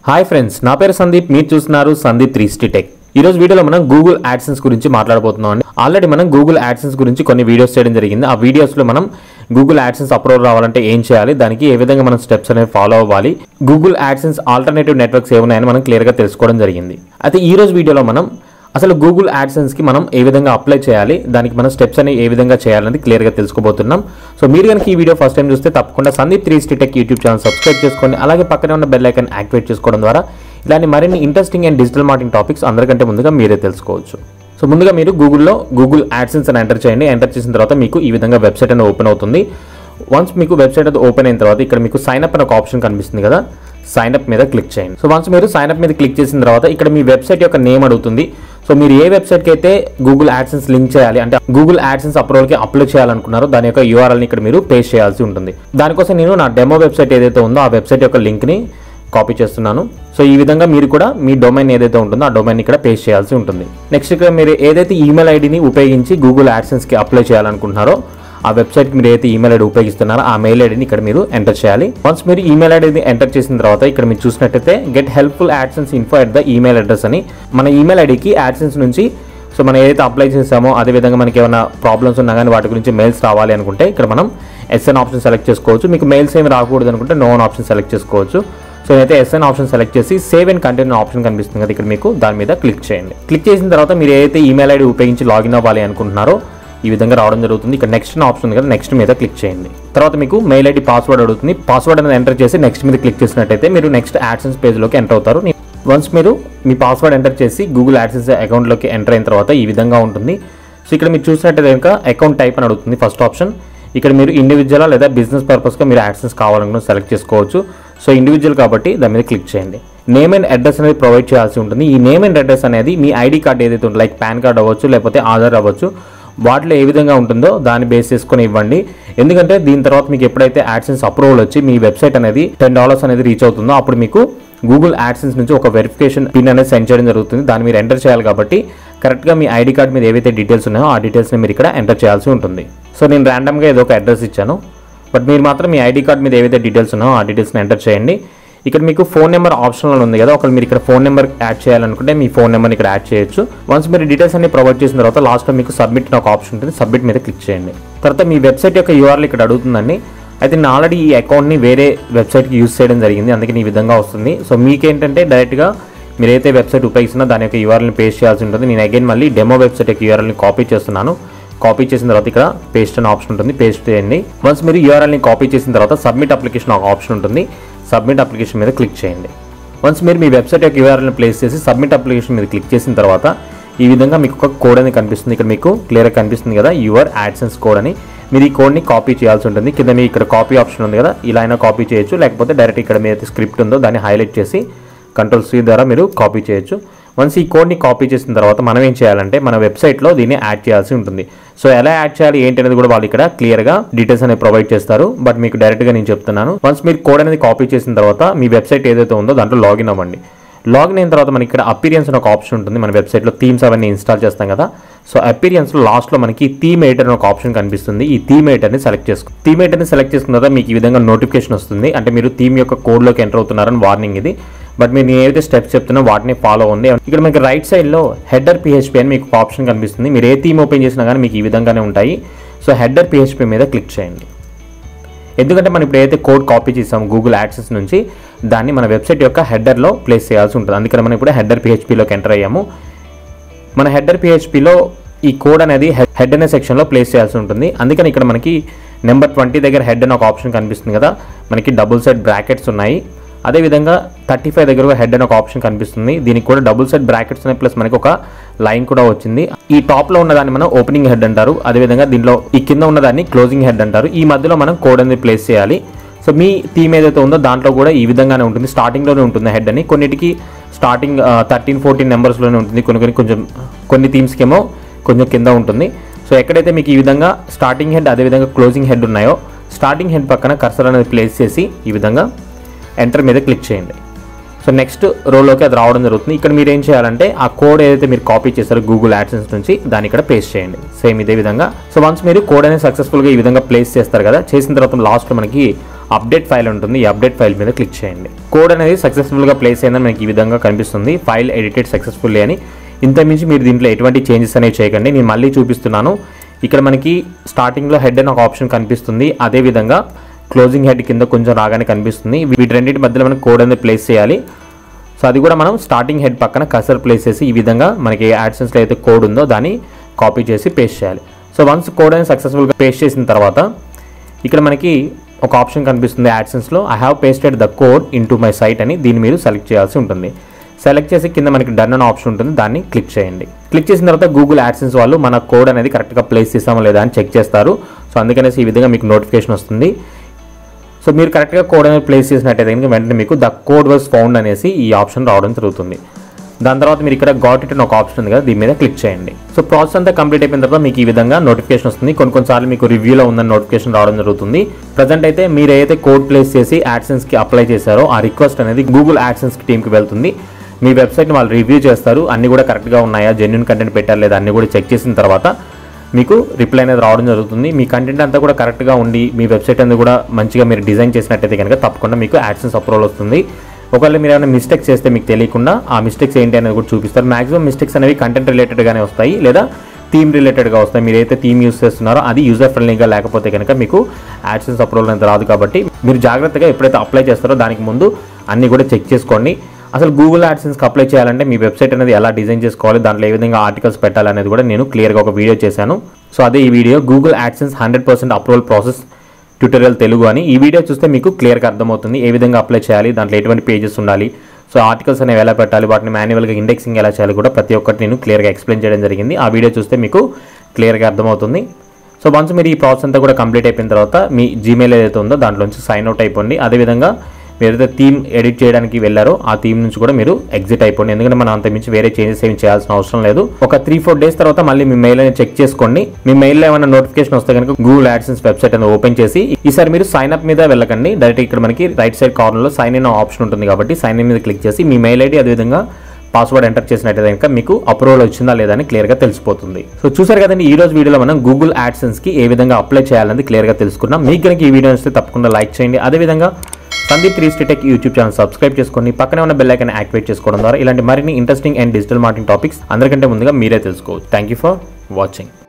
hi friends నా పేరు సందీప్ మీరు చూస్తున్నారు సందీప్ త్రీ సిటీ టెక్ ఈ రోజు వీడియోలో మనం గూగుల్ యాడ్సెన్స్ గురించి మాట్లాడబోతున్నాం అండి ఆల్రెడీ మనం గూగుల్ యాడ్సెన్స్ గురించి కొన్ని వీడియోస్ చేయడం జరిగింది ఆ వీడియోస్లో మనం గూగుల్ యాడ్సెన్స్ అప్లోడ్ రావాలంటే ఏం చేయాలి దానికి ఏ విధంగా మనం స్టెప్స్ అనేవి ఫాలో అవ్వాలి గూగుల్ యాడ్సెన్స్ ఆల్టర్నేటివ్ నెట్వర్క్స్ ఏమున్నాయని మనం క్లియర్గా తెలుసుకోవడం జరిగింది అయితే ఈ రోజు వీడియోలో మనం అసలు గూగుల్ యాడ్సెన్స్కి మనం ఏ విధంగా అప్లై చేయాలి దానికి మనం స్టెప్స్ అనేవి ఏ విధంగా చేయాలనేది క్లియర్గా తెలుసుకోబోతున్నాం సో మీరు కనుక ఈ వీడియో ఫస్ట్ టైం చూస్తే తప్పకుండా Sandeep three tech YouTube channel subscribe చేసుకోండి అలాగే పక్కనే ఉన్న బెల్ ఐకాన్ యాక్టివేట్ చేసుకోవడం ద్వారా ఇలాంటి మరిన్ని interesting and digital marketing topics అందరికంటే ముందుగా మీరే తెలుసుకోవచ్చు సో ముందుగా మీరు గూగుల్లో గూగుల్ యాడ్సెన్స్ అని ఎంటర్ చేయండి ఎంటర్ చేసిన తర్వాత మీకు ఈ విధంగా వెబ్సైట్ అనేది ఓపెన్ అవుతుంది వన్స్ మీకు వెబ్సైట్ అది ఓపెన్ అయిన తర్వాత ఇక్కడ మీకు సైన్ అప్ అనే ఒక ఆప్షన్ కనిపిస్తుంది కదా సైన్ అప్ మీద క్లిక్ చేయండి సో వన్స్ మీరు సైన్ అప్ మీద క్లిక్ చేసిన తర్వాత ఇక్కడ మీ వెబ్సైట్ యొక్క నేమ్ అడుగుతుంది సో మీరు ఏ వెబ్సైట్కి అయితే గూగుల్ యాడ్సెన్స్ లింక్ చేయాలి అంటే గూగుల్ యాడ్సెన్స్ అప్రూవల్కి అప్లోడ్ చేయాలనుకున్నారో దాని యొక్క యూఆర్ఎల్ని ఇక్కడ మీరు పేస్ట్ చేయాల్సి ఉంటుంది దానికోసం నేను నా డెమో వెబ్సైట్ ఏదైతే ఉందో ఆ వెబ్సైట్ యొక్క లింక్ని కాపీ చేస్తున్నాను సో ఈ విధంగా మీరు కూడా మీ డొమైన్ ఏదైతే ఉంటుందో ఆ డొమైన్ ఇక్కడ పేస్ట్ చేయాల్సి ఉంటుంది నెక్స్ట్ ఇక్కడ మీరు ఏదైతే ఈమెయిల్ ఐడిని ఉపయోగించి గూగుల్ యాడ్సెన్స్కి అప్లై చేయాలనుకుంటున్నారో ఆ వెబ్సైట్కి మీరు ఏదైతే ఈమెయిల్ ఐడి ఉపయోగిస్తున్నారో ఆ మెయిల్ ఐడిని ఇక్కడ మీరు ఎంటర్ చేయాలి వన్స్ మీరు ఈమెయిల్ ఐడిని ఎంటర్ చేసిన తర్వాత ఇక్కడ మీరు చూసినట్టయితే get helpful AdSense info at the email address అని మన ఈమెయిల్ ఐడికి యాడ్సెన్స్ నుంచి సో మనం ఏదైతే అప్లై చేసామో అదేవిధంగా మనకి ఏమైనా ప్రాబ్లమ్స్ ఉన్నా కానీ వాటి గురించి మెయిల్స్ రావాలి అనుకుంటే ఇక్కడ మనం ఎస్ఎన్ ఆప్షన్ సెలెక్ట్ చేసుకోవచ్చు మీకు మెయిల్స్ ఏమి రాకూడదు అనుకుంటే నో అని ఆప్షన్ సెలెక్ట్ చేసుకోవచ్చు సో అయితే ఎస్ఎన్ ఆప్షన్ సెలెక్ట్ చేసి సేవ్ అండ్ కంటెంట్ ఆప్షన్ కనిపిస్తుంది కదా ఇక్కడ మీకు దాని మీద క్లిక్ చేయండి క్లిక్ చేసిన తర్వాత మీరు ఏదైతే ఈమెయిల్ ఐడి ఉపయోగించి లాగిన్ అవ్వాలి అనుకుంటున్నారో ఈ విధంగా రావడం జరుగుతుంది ఇక్కడ నెక్స్ట్ ఆప్షన్ ఉంది కదా నెక్స్ట్ మీద క్లిక్ చేయండి తర్వాత మీకు మెయిల్ ఐడి పాస్వర్డ్ అడుగుతుంది పాస్వర్డ్ అనేది ఎంటర్ చేసి నెక్స్ట్ మీద క్లిక్ చేసినట్టయితే మీరు నెక్స్ట్ యాడ్సెన్స్ పేజ్లోకి ఎంటర్ అవుతారు వన్స్ మీరు మీ పాస్వర్డ్ ఎంటర్ చేసి గూగుల్ యాడ్సెన్స్ అకౌంట్లోకి ఎంటర్ అయిన తర్వాత ఈ విధంగా ఉంటుంది సో ఇక్కడ మీరు చూసినట్టయితే కనుక అకౌంట్ టైప్ అని అడుగుతుంది ఫస్ట్ ఆప్షన్ ఇక్కడ మీరు ఇండివిజువల్ లేదా బిజినెస్ పర్పస్గా మీరు యాడ్సెన్స్ కావాలనుకున్న సెలెక్ట్ చేసుకోవచ్చు సో ఇండివిజువల్ కాబట్టి దాని మీద క్లిక్ చేయండి నేమ్ అండ్ అడ్రస్ అనేది ప్రొవైడ్ చేయాల్సి ఉంటుంది ఈ నేమ్ అండ్ అడ్రస్ అనేది మీ ఐడి కార్డ్ ఏదైతే ఉంటుందో లైక్ పాన్ కార్డ్ అవ్వచ్చు లేకపోతే ఆధార్ అవ్వచ్చు వాటిలో ఏ విధంగా ఉంటుందో దాన్ని బేస్ చేసుకొని ఇవ్వండి ఎందుకంటే దీని తర్వాత మీకు ఎప్పుడైతే యాడ్సెన్స్ అప్రూవల్ వచ్చి మీ వెబ్సైట్ అనేది టెన్ డాలర్స్ అనేది రీచ్ అవుతుందో అప్పుడు మీకు గూగుల్ యాడ్సెన్స్ నుంచి ఒక వెరిఫికేషన్ పిన్ అనేది సెండ్ చేయడం జరుగుతుంది దాన్ని మీరు ఎంటర్ చేయాలి కాబట్టి కరెక్ట్గా మీ ఐడి కార్డ్ మీద ఏవైతే డీటెయిల్స్ ఉన్నాయో ఆ డీటెయిల్స్ని మీరు ఇక్కడ ఎంటర్ చేయాల్సి ఉంటుంది సో నేను ర్యాండమ్గా ఏదో ఒక అడ్రస్ ఇచ్చాను బట్ మీరు మాత్రం మీ ఐడి కార్డ్ మీద ఏవైతే డీటెయిల్స్ ఉన్నాయో ఆ డీటెయిల్స్ని ఎంటర్ చేయండి ఇక్కడ మీకు ఫోన్ నెంబర్ ఆప్షన్లో ఉంది కదా ఒకవేళ మీరు ఇక్కడ ఫోన్ నెంబర్ యాడ్ చేయాలనుకుంటే మీ ఫోన్ నెంబర్ని ఇక్కడ యాడ్ చేయొచ్చు వన్స్ మీరు డీటెయిల్స్ అన్ని ప్రొవైడ్ చేసిన తర్వాత లాస్ట్లో మీకు సబ్మిట్ అని ఒక ఆప్షన్ ఉంటుంది సబ్మిట్ మీద క్లిక్ చేయండి తర్వాత మీ వెబ్సైట్ యొక్క యూఆర్ఎల్ ఇక్కడ అడుగుతుందండి అయితే నేను ఆల్రెడీ ఈ అకౌంట్ని వేరే వెబ్సైట్కి యూస్ చేయడం జరిగింది అందుకని ఈ విధంగా వస్తుంది సో మీకేంటంటే డైరెక్ట్గా మీరు ఏదైతే వెబ్సైట్ ఉపయోగిస్తున్నా దాని యొక్క యూఆర్ఎల్ని పేస్ట్ చేయాల్సి ఉంటుంది నేను అగైన్ మళ్ళీ డెమో వెబ్సైట్ యొక్క యూఆర్ఎల్ని కాపీ చేస్తున్నాను కాపీ చేసిన తర్వాత ఇక్కడ పేస్ట్ అనే ఆప్షన్ ఉంటుంది పేస్ట్ చేయండి వన్స్ మీరు యూఆర్ఎల్ని కాపీ చేసిన తర్వాత సబ్మిట్ అప్లికేషన్ ఒక ఆప్షన్ ఉంటుంది సబ్మిట్ అప్లికేషన్ మీద క్లిక్ చేయండి వన్స్ మీరు మీ వెబ్సైట్ యొక్క యూఆర్ఎల్ని ప్లేస్ చేసి సబ్మిట్ అప్లికేషన్ మీద క్లిక్ చేసిన తర్వాత ఈ విధంగా మీకు ఒక కోడ్ అనేది కనిపిస్తుంది ఇక్కడ మీకు క్లియర్గా కనిపిస్తుంది కదా యువర్ యాడ్సెన్స్ కోడ్ అని మీరు ఈ కోడ్ని కాపీ చేయాల్సి ఉంటుంది కింద మీ ఇక్కడ కాపీ ఆప్షన్ ఉంది కదా ఇలా అయినా కాపీ చేయొచ్చు లేకపోతే డైరెక్ట్ ఇక్కడ మీద స్క్రిప్ట్ ఉందో దాన్ని హైలైట్ చేసి కంట్రోల్ సి ద్వారా మీరు కాపీ చేయొచ్చు వన్స్ ఈ కోడ్ని కాపీ చేసిన తర్వాత మనం ఏం చేయాలంటే మన వెబ్సైట్లో దీన్ని యాడ్ చేయాల్సి ఉంటుంది సో ఎలా యాడ్ చేయాలి ఏంటి అనేది కూడా వాళ్ళు ఇక్కడ క్లియర్గా డీటెయిల్స్ అనేవి ప్రొవైడ్ చేస్తారు బట్ మీకు డైరెక్ట్గా నేను చెప్తున్నాను వన్స్ మీరు కోడ్ అనేది కాపీ చేసిన తర్వాత మీ వెబ్సైట్ ఏదైతే ఉందో దాంట్లో లాగిన్ అవ్వండి లాగిన్ అయిన తర్వాత మనకి ఇక్కడ అపీరియన్స్ అని ఒక ఆప్షన్ ఉంటుంది మన వెబ్సైట్లో థీమ్స్ అవన్నీ ఇన్స్టాల్ చేస్తాం కదా సో అపీరియన్స్లో లాస్ట్లో మనకి థీమ్ ఎడిటర్ అని ఒక ఆప్షన్ కనిపిస్తుంది ఈ థీమ్ ఎడిటర్ని సెలెక్ట్ చేసుకో థీమ్ ఎడిటర్ని సెలెక్ట్ చేసుకున్న తర్వాత మీకు ఈ విధంగా నోటిఫికేషన్ వస్తుంది అంటే మీరు థీమ్ యొక్క కోడ్లోకి ఎంటర్ అవుతున్నారని వార్నింగ్ ఇది బట్ మీరు నేను ఏదైతే స్టెప్స్ చెప్తున్నా వాటిని ఫాలో ఉంది ఇక్కడ మీకు రైట్ సైడ్లో హెడర్ పిహెచ్పి అని మీకు ఆప్షన్ కనిపిస్తుంది మీరు ఏ థీమ్ ఓపెన్ చేసినా కానీ మీకు ఈ విధంగానే ఉంటాయి సో హెడర్ పిహెచ్పి మీద క్లిక్ చేయండి ఎందుకంటే మనం ఇప్పుడు ఏదైతే కోడ్ కాపీ చేసాము గూగుల్ యాక్సెస్ నుంచి దాన్ని మన వెబ్సైట్ యొక్క హెడర్లో ప్లేస్ చేయాల్సి ఉంటుంది అందుకని మనం ఇప్పుడు హెడర్ పిహెచ్పిలోకి ఎంటర్ అయ్యాము మన హెడర్ పిహెచ్పిలో ఈ కోడ్ అనేది హెడ్ అనే సెక్షన్లో ప్లేస్ చేయాల్సి ఉంటుంది అందుకని ఇక్కడ మనకి నెంబర్ ట్వంటీ దగ్గర హెడ్ అని ఒక ఆప్షన్ కనిపిస్తుంది కదా మనకి డబుల్ సైడ్ బ్రాకెట్స్ ఉన్నాయి అదేవిధంగా థర్టీ ఫైవ్ దగ్గర హెడ్ అని ఒక ఆప్షన్ కనిపిస్తుంది దీనికి కూడా డబుల్ సైడ్ బ్రాకెట్స్ ఉన్నాయి ప్లస్ మనకి ఒక లైన్ కూడా వచ్చింది ఈ టాప్లో ఉన్నదాన్ని మనం ఓపెనింగ్ హెడ్ అంటారు అదేవిధంగా దీనిలో ఈ కింద ఉన్నదాన్ని క్లోజింగ్ హెడ్ అంటారు ఈ మధ్యలో మనం కోడ్ అనేది ప్లేస్ చేయాలి సో మీ థీమ్ ఏదైతే ఉందో దాంట్లో కూడా ఈ విధంగానే ఉంటుంది స్టార్టింగ్లోనే ఉంటుంది హెడ్ అని కొన్నిటికి స్టార్టింగ్ థర్టీన్ ఫోర్టీన్ నెంబర్స్లోనే ఉంటుంది కొన్ని కొన్ని కొంచెం కొన్ని థీమ్స్కి ఏమో కొంచెం కింద ఉంటుంది సో ఎక్కడైతే మీకు ఈ విధంగా స్టార్టింగ్ హెడ్ అదేవిధంగా క్లోజింగ్ హెడ్ ఉన్నాయో స్టార్టింగ్ హెడ్ పక్కన కర్సర్ అనేది ప్లేస్ చేసి ఈ విధంగా ఎంటర్ మీద క్లిక్ చేయండి సో నెక్స్ట్ రోలోకి అది రావడం జరుగుతుంది ఇక్కడ మీరు ఏం చేయాలంటే ఆ కోడ్ ఏదైతే మీరు కాపీ చేశారో గూగుల్ యాడ్సెన్స్ నుంచి దాన్ని ఇక్కడ పేస్ట్ చేయండి సేమ్ ఇదే విధంగా సో వన్స్ మీరు కోడ్ అనేది సక్సెస్ఫుల్గా ఈ విధంగా ప్లేస్ చేస్తారు కదా చేసిన తర్వాత లాస్ట్లో మనకి అప్డేట్ ఫైల్ ఉంటుంది ఈ అప్డేట్ ఫైల్ మీద క్లిక్ చేయండి కోడ్ అనేది సక్సెస్ఫుల్గా ప్లేస్ అయిందని మనకి ఈ విధంగా కనిపిస్తుంది ఫైల్ ఎడిటెడ్ సక్సెస్ఫుల్లీ అని ఇంతకుమించి మీరు దీంట్లో ఎటువంటి చేంజెస్ అనేవి చేయకండి నేను మళ్ళీ చూపిస్తున్నాను ఇక్కడ మనకి స్టార్టింగ్లో హెడ్ అని ఒక ఆప్షన్ కనిపిస్తుంది అదేవిధంగా క్లోజింగ్ హెడ్ కింద కొంచెం రాగానే కనిపిస్తుంది వీటి రెండింటి మధ్యలో మనం కోడ్ అనేది ప్లేస్ చేయాలి సో అది కూడా మనం స్టార్టింగ్ హెడ్ పక్కన కసర్ ప్లేస్ చేసి ఈ విధంగా మనకి యాడ్సెన్స్లో అయితే కోడ్ ఉందో దాన్ని కాపీ చేసి పేస్ట్ చేయాలి సో వన్స్ కోడ్ అనేది సక్సెస్ఫుల్గా పేస్ట్ చేసిన తర్వాత ఇక్కడ మనకి ఒక ఆప్షన్ కనిపిస్తుంది యాడ్సెన్స్లో I have pasted the code into my site అని దీన్ని మీరు సెలెక్ట్ చేయాల్సి ఉంటుంది సెలెక్ట్ చేసి కింద మనకి డన్ అనే ఆప్షన్ ఉంటుంది దాన్ని క్లిక్ చేయండి క్లిక్ చేసిన తర్వాత గూగుల్ యాడ్సెన్స్ వాళ్ళు మన కోడ్ అనేది కరెక్ట్గా ప్లేస్ చేసామా లేదా అని చెక్ చేస్తారు సో అందుకనేసి ఈ విధంగా మీకు నోటిఫికేషన్ వస్తుంది సో మీరు కరెక్ట్గా కోడ్ అనేది ప్లేస్ చేసినట్టయితే కనుక వెంటనే మీకు ద కోడ్ వాజ్ ఫౌండ్ అనేసి ఈ ఆప్షన్ రావడం జరుగుతుంది దాని తర్వాత మీరు ఇక్కడ గాట్ ఇట్ అని ఒక ఆప్షన్ ఉంది కదా దీని మీద క్లిక్ చేయండి సో ప్రాసెస్ అంతా కంప్లీట్ అయిపోయిన తర్వాత మీకు ఈ విధంగా నోటిఫికేషన్ వస్తుంది కొన్ని కొన్నిసార్లు మీకు రివ్యూలో ఉందని నోటిఫికేషన్ రావడం జరుగుతుంది ప్రజెంట్ అయితే మీరు ఏదైతే కోడ్ ప్లేస్ చేసి యాడ్సెన్స్కి అప్లై చేశారో ఆ రిక్వెస్ట్ అనేది గూగుల్ యాడ్సెన్స్ టీమ్కి వెళ్తుంది మీ వెబ్సైట్ని వాళ్ళు రివ్యూ చేస్తారు అన్ని కూడా కరెక్ట్గా ఉన్నాయా జెన్యున్ కంటెంట్ పెట్టారు లేదా అన్ని కూడా చెక్ చేసిన తర్వాత మీకు రిప్లై అనేది రావడం జరుగుతుంది మీ కంటెంట్ అంతా కూడా కరెక్ట్గా ఉండి మీ వెబ్సైట్ అనేది కూడా మంచిగా మీరు డిజైన్ చేసినట్టయితే కనుక తప్పకుండా మీకు యాడ్సెన్స్ అప్రూవల్ వస్తుంది ఒకవేళ మీరు ఏమైనా మిస్టేక్స్ చేస్తే మీకు తెలియకుండా ఆ మిస్టేక్స్ ఏంటి అనేది కూడా చూపిస్తారు మాక్సిమం మిస్టేక్స్ అనేవి కంటెంట్ రిలేటెడ్గానే వస్తాయి లేదా థీమ్ రిలేటెడ్గా వస్తాయి మీరు అయితే థీమ్ యూస్ చేస్తున్నారో అది యూజర్ ఫ్రెండ్లీగా లేకపోతే కనుక మీకు యాడ్సెన్స్ అప్రూవల్ అనేది రాదు కాబట్టి మీరు జాగ్రత్తగా ఎప్పుడైతే అప్లై చేస్తారో దానికి ముందు అన్ని కూడా చెక్ చేసుకోండి అసలు గూగుల్ యాడ్సెన్స్కి అప్లై చేయాలంటే మీ వెబ్సైట్ అనేది ఎలా డిజైన్ చేసుకోవాలి దాంట్లో ఏ విధంగా ఆర్టికల్స్ పెట్టాలనేది కూడా నేను క్లియర్గా ఒక వీడియో చేశాను సో అదే ఈ video Google AdSense hundred percent approval process tutorial Telugu అని ఈ వీడియో చూస్తే మీకు క్లియర్గా అర్థమవుతుంది ఏ విధంగా అప్లై చేయాలి దాంట్లో ఎటువంటి పేజెస్ ఉండాలి సో ఆర్టికల్స్ అనేవి ఎలా పెట్టాలి వాటిని మాన్యువల్గా ఇండెక్సింగ్ ఎలా చేయాలి కూడా ప్రతి ఒక్కటి నేను క్లియర్గా ఎక్స్ప్లెయిన్ చేయడం జరిగింది ఆ వీడియో చూస్తే మీకు క్లియర్గా అర్థమవుతుంది సో వన్స్ మీరు ఈ ప్రాసెస్ అంతా కూడా కంప్లీట్ అయిపోయిన తర్వాత మీ జీమెయిల్ ఏదైతే ఉందో దాంట్లోంచి సైన్ అవుట్ అయిపోండి అదేవిధంగా మీరు ఏదైతే థీమ్ ఎడిట్ చేయడానికి వెళ్ళారో ఆ థీమ్ నుంచి కూడా మీరు ఎగ్జిట్ అయిపోండి ఎందుకంటే మనం అంత మించి వేరే చేంజెస్ ఏమి చేయాల్సిన అవసరం లేదు ఒక త్రీ ఫోర్ డేస్ తర్వాత మళ్ళీ మీ మెయిల్ అనేది చెక్ చేసుకోండి మీ మెయిల్లో ఏమైనా నోటిఫికేషన్ వస్తే కనుక గూగుల్ యాడ్సెన్స్ వెబ్సైట్ అనేది ఓపెన్ చేసి ఈసారి మీరు సైన్ అప్ మీద వెళ్ళకండి డైరెక్ట్ ఇక్కడ మనకి రైట్ సైడ్ కార్నర్లో సైన్ ఇన్ ఆప్షన్ ఉంటుంది కాబట్టి సైన్ ఇన్ మీద క్లిక్ చేసి మీ మెయిల్ ఐడి అదేవిధంగా పాస్వర్డ్ ఎంటర్ చేసినట్టయితే కనుక మీకు అప్రూవల్ వచ్చిందా లేదా అని క్లియర్గా తెలిసిపోతుంది సో చూసారు కదండి ఈ రోజు వీడియోలో మనం గూగుల్ యాడ్సెన్స్కి ఏ విధంగా అప్లై చేయాలనేది క్లియర్గా తెలుసుకున్నాం మీకు కనుక ఈ వీడియో వస్తే తప్పకుండా లైక్ చేయండి అదేవిధంగా సందీప్ త్రీ స్టేటెక్ యూట్యూబ్ ఛానల్ సబ్స్క్రైబ్ చేసుకోండి పక్కనే ఉన్న బెల్ ఐకాన్ యాక్టివేట్ చేసుకోవడం ద్వారా ఇలాంటి మరిన్ని interesting and digital marketing topics అందరికంటే ముందుగా మీరే తెలుసుకోవచ్చు థ్యాంక్ యూ ఫర్ వాచింగ్